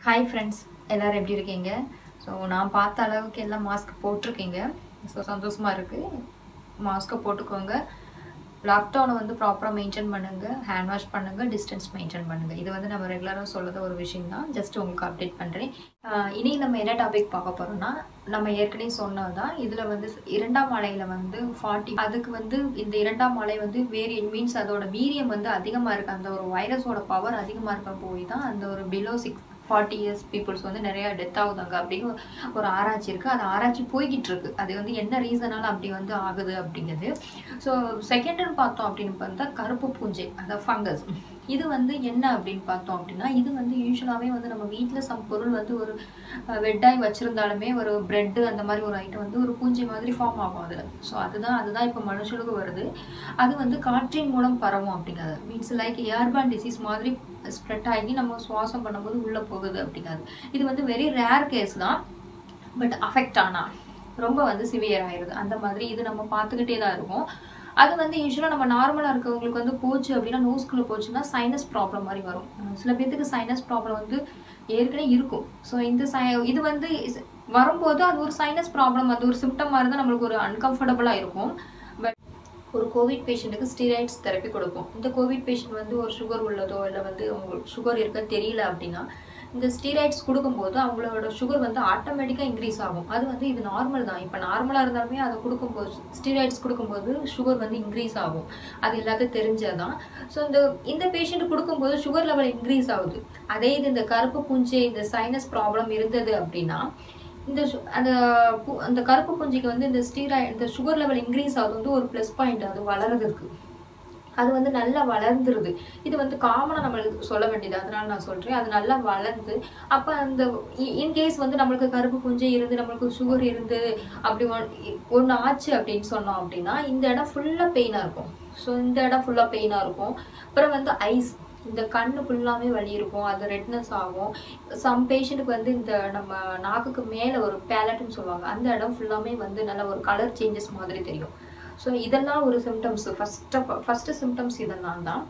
hi friends எல்லோரும் எப்படி இருக்கீங்க ஸோ நான் பார்த்த அளவுக்கு எல்லாம் மாஸ்க் போட்டிருக்கீங்க ஸோ சந்தோஷமாக இருக்குது மாஸ்க்கை போட்டுக்கோங்க லாக்டவுனை வந்து ப்ராப்பராக மெயின்டைன் பண்ணுங்கள் ஹேண்ட் வாஷ் பண்ணுங்கள் டிஸ்டன்ஸ் மெயின்டைன் பண்ணுங்கள் இது வந்து நம்ம ரெகுலராக சொல்லத ஒரு விஷயம் தான் ஜஸ்ட் உங்களுக்கு அப்டேட் பண்ணுறேன் இனி நம்ம என்ன டாபிக் பார்க்க போகிறோம்னா நம்ம ஏற்கனவே சொன்னது தான் இதில் வந்து இரண்டாம் அலையில் வந்து ஃபார்ட்டி அதுக்கு வந்து இந்த இரண்டாம் அலை வந்து வேறு மீன்ஸ் அதோட வீரியம் வந்து அதிகமாக இருக்குது அந்த ஒரு வைரஸோட பவர் அதிகமாக இருக்க போய் தான் அந்த ஒரு below six forty years peoples வந்து நிறைய டெத் ஆகுதாங்க அப்படின்னு ஒரு ஆராய்ச்சி இருக்குது அது ஆராய்ச்சி போய்கிட்டு இருக்கு அது வந்து என்ன ரீசனால அப்படி வந்து ஆகுது அப்படிங்கிறது ஸோ செகண்ட்னு பார்த்தோம் அப்படின்னு பார்த்தா கருப்பு பூஞ்சை அதாவது ஃபங்கஸ் இது வந்து என்ன அப்படின்னு பார்த்தோம் அப்படின்னா இது வந்து யூஸ்வலாகவே வந்து நம்ம வீட்டில் சம் பொருள் வந்து ஒரு வெட்டாய் வச்சுருந்தாலுமே ஒரு ப்ரெட்டு அந்த மாதிரி ஒரு ஐட்டம் வந்து ஒரு பூஞ்சை மாதிரி ஃபார்ம் ஆகும் அதில் ஸோ அதுதான் அதுதான் இப்போ மனுஷனுக்கு வருது அது வந்து காற்றின் மூலம் பரவும் அப்படிங்கிறது மீன்ஸ் லைக் ஏர்பான் டிசீஸ் மாதிரி ஸ்ப்ரெட் ஆகி நம்ம சுவாசம் பண்ணும்போது உள்ளே போகுது அப்படிங்கிறது இது வந்து வெரி ரேர் கேஸ் தான் பட் அஃபெக்ட் ஆனால் ரொம்ப வந்து சிவியர் ஆயிடுது அந்த மாதிரி இது நம்ம பார்த்துக்கிட்டே தான் இருக்கும் அது வந்து யூஸ்வலாக நம்ம நார்மலாக இருக்கவங்களுக்கு வந்து போச்சு அப்படின்னா நோஸ்குள்ளே போச்சுன்னா சைனஸ் ப்ராப்ளம் மாதிரி வரும் சில பேர்த்துக்கு சைனஸ் ப்ராப்ளம் வந்து ஏற்கனவே இருக்கும் ஸோ இந்த சை இது வந்து வரும்போது அது ஒரு சைனஸ் ப்ராப்ளம் அது ஒரு சிம்டம் மாதிரி தான் நம்மளுக்கு ஒரு அன்கம்ஃபர்டபுளாக இருக்கும் பட் ஒரு கோவிட் பேஷண்ட்டுக்கு ஸ்டீராய்ட்ஸ் தெரப்பி கொடுப்போம் இந்த கோவிட் பேஷண்ட் வந்து ஒரு சுகர் உள்ளதோ இல்லை வந்து அவங்களுக்கு சுகர் இருக்க தெரியல அப்படின்னா இந்த ஸ்டீராய்ட்ஸ் கொடுக்கும்போது அவங்களோட சுகர் வந்து ஆட்டோமேட்டிக்காக இன்க்ரீஸ் ஆகும் அது வந்து இது நார்மல் தான் இப்போ நார்மலாக இருந்தாலுமே அதை கொடுக்கும்போது ஸ்டீராய்ட்ஸ் கொடுக்கும்போது சுகர் வந்து இன்க்ரீஸ் ஆகும் அது எல்லாத்துக்கும் தெரிஞ்சதான் ஸோ இந்த இந்த பேஷண்ட் கொடுக்கும்போது சுகர் லெவல் இன்க்ரீஸ் ஆகுது அதே இது இந்த கருப்பு பூஞ்சை இந்த சைனஸ் ப்ராப்ளம் இருந்தது அப்படின்னா இந்த அந்த அந்த கருப்பு பூஞ்சிக்கு வந்து இந்த ஸ்டீராய் இந்த சுகர் லெவல் இன்க்ரீஸ் ஆகுது வந்து ஒரு ப்ளஸ் பாயிண்ட் அது வளர்றதுக்கு அது வந்து நல்லா வளர்ந்துருது இது வந்து காமனாக நம்மளுக்கு சொல்ல வேண்டியது அதனால நான் சொல்கிறேன் அது நல்லா வளர்ந்து அப்போ அந்த இன்கேஸ் வந்து நம்மளுக்கு கருப்பு பூஞ்சை இருந்து நம்மளுக்கு சுகர் இருந்து அப்படி ஒன்று ஆச்சு அப்படின்னு சொன்னோம் அப்படின்னா இந்த இடம் ஃபுல்லாக பெயினாக இருக்கும் ஸோ இந்த இடம் ஃபுல்லாக பெயினாக இருக்கும் அப்புறம் வந்து ஐஸ் இந்த கண்ணு ஃபுல்லாமே வலி இருக்கும் அது ரெட்னஸ் ஆகும் சம் பேஷண்ட்டுக்கு வந்து இந்த நம்ம நாக்குக்கு மேலே ஒரு பேலட்னு சொல்லுவாங்க அந்த இடம் ஃபுல்லாமே வந்து நல்ல ஒரு கலர் சேஞ்சஸ் மாதிரி தெரியும் ஸோ இதெல்லாம் ஒரு சிம்டம்ஸ் ஃபஸ்ட் ஃபஸ்ட்டு சிம்டம்ஸ் இதெல்லாம் தான்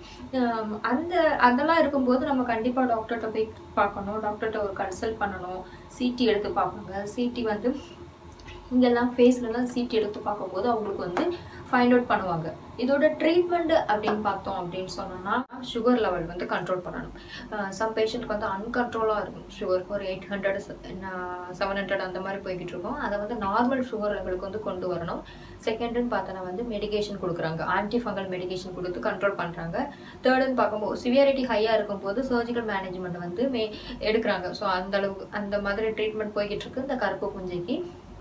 அந்த அதெல்லாம் இருக்கும்போது நம்ம கண்டிப்பாக டாக்டர்கிட்ட போய் பார்க்கணும் டாக்டர்கிட்ட ஒரு கன்சல்ட் பண்ணணும் சிடி எடுத்து பார்ப்பாங்க சிடி வந்து இங்கெல்லாம் ஃபேஸ்லலாம் சீட் எடுத்து பார்க்கும்போது அவங்களுக்கு வந்து ஃபைண்ட் அவுட் பண்ணுவாங்க இதோட ட்ரீட்மெண்ட் அப்படின்னு பார்த்தோம் அப்படின்னு சொன்னோம்னா சுகர் லெவல் வந்து கண்ட்ரோல் பண்ணணும் சம் பேஷண்ட்க்கு வந்து அன்கண்ட்ரோலாக இருக்கும் சுகர் ஒரு எயிட் ஹண்ட்ரட் செவன் ஹண்ட்ரட் அந்த மாதிரி போய்கிட்டு இருக்கும் அதை வந்து நார்மல் சுகர் லெவலுக்கு வந்து கொண்டு வரணும் செகண்டுன்னு பார்த்தோன்னா வந்து மெடிகேஷன் கொடுக்குறாங்க ஆன்டி ஃபங்கல் மெடிகேஷன் கொடுத்து கண்ட்ரோல் பண்ணுறாங்க தேர்டுன்னு பார்க்கும்போது சிவியாரிட்டி ஹையாக இருக்கும்போது சர்ஜிக்கல் மேனேஜ்மெண்ட் வந்து மே எடுக்கிறாங்க ஸோ அந்த அளவுக்கு அந்த மாதிரி ட்ரீட்மெண்ட் போய்கிட்டு இருக்கு இந்த கருப்பு பூஞ்சைக்கு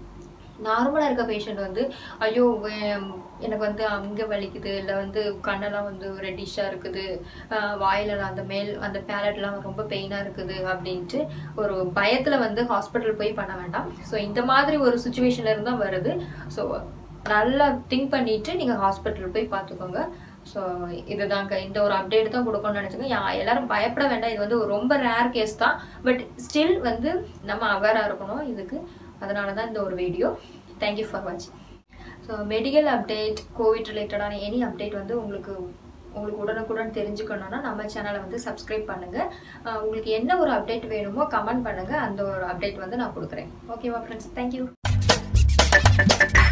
நார்மலாக இருக்க பேஷண்ட் வந்து ஐயோ எனக்கு வந்து அங்கே வலிக்குது இல்லை வந்து கண்ணெல்லாம் வந்து ரெட்டிஷாக இருக்குது வாயிலலாம் அந்த மேல் அந்த பேலட்லாம் ரொம்ப பெயினாக இருக்குது அப்படின்ட்டு ஒரு பயத்தில் வந்து ஹாஸ்பிட்டல் போய் பண்ண வேண்டாம் ஸோ இந்த மாதிரி ஒரு சுச்சுவேஷனில் இருந்தால் வருது ஸோ நல்லா திங்க் பண்ணிவிட்டு நீங்கள் ஹாஸ்பிட்டல் போய் பார்த்துக்கோங்க ஸோ இதுதாங்க இந்த ஒரு அப்டேட் தான் கொடுக்கணும்னு நினச்சிக்கோங்க எல்லாரும் பயப்பட வேண்டாம் இது வந்து ரொம்ப ரேர் கேஸ் தான் பட் ஸ்டில் வந்து நம்ம அவேராக இருக்கணும் இதுக்கு அதனால தான் இந்த ஒரு வீடியோ தேங்க்யூ ஃபார் வாட்சிங் ஸோ மெடிக்கல் அப்டேட் கோவிட் ரிலேட்டடான எனி அப்டேட் வந்து உங்களுக்கு உங்களுக்கு உடனுக்குடன் தெரிஞ்சுக்கணும்னா நம்ம சேனலை வந்து சப்ஸ்கிரைப் பண்ணுங்கள் உங்களுக்கு என்ன ஒரு அப்டேட் வேணுமோ கமெண்ட் பண்ணுங்கள் அந்த ஒரு அப்டேட் வந்து நான் கொடுக்குறேன் ஓகேவா ஃப்ரெண்ட்ஸ் தேங்க்யூ